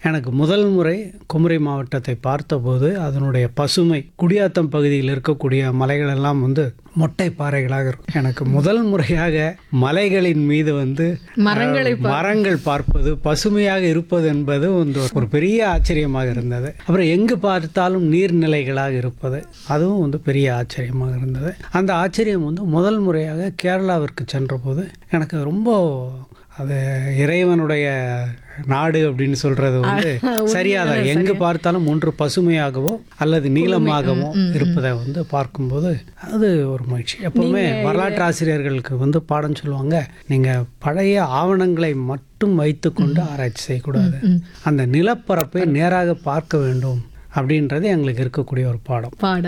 எனக்கு முதல் முறை குமரி மாவட்டத்தை பார்த்தபோது அதனுடைய பசுமை குடியாத்தம் பகுதியில் இருக்கக்கூடிய மலைகள் எல்லாம் வந்து மொட்டை பாறைகளாக இருக்கும் எனக்கு முதல் முறையாக மலைகளின் மீது வந்து மரங்களை அஹ், மரங்கள் பார்ப்பது பசுமையாக இருப்பது என்பது வந்து ஒரு பெரிய ஆச்சரியமாக இருந்தது அப்புறம் எங்கு பார்த்தாலும் நீர்நிலைகளாக இருப்பது அதுவும் வந்து பெரிய ஆச்சரியமாக இருந்தது அந்த ஆச்சரியம் வந்து முதல் முறையாக கேரளாவிற்கு சென்றபோது எனக்கு ரொம்ப அது இறைவனுடைய நாடு அப்படின்னு சொல்றது வந்து சரியாதான் எங்கு பார்த்தாலும் ஒன்று பசுமையாகவோ அல்லது நீளமாகவோ இருப்பதை வந்து பார்க்கும்போது அது ஒரு மகிழ்ச்சி எப்பவுமே வரலாற்று ஆசிரியர்களுக்கு வந்து பாடம் சொல்லுவாங்க நீங்க பழைய ஆவணங்களை மட்டும் வைத்துக்கொண்டு ஆராய்ச்சி செய்யக்கூடாது அந்த நிலப்பரப்பை நேராக பார்க்க வேண்டும் அப்படின்றது எங்களுக்கு இருக்கக்கூடிய ஒரு பாடம் பாடம்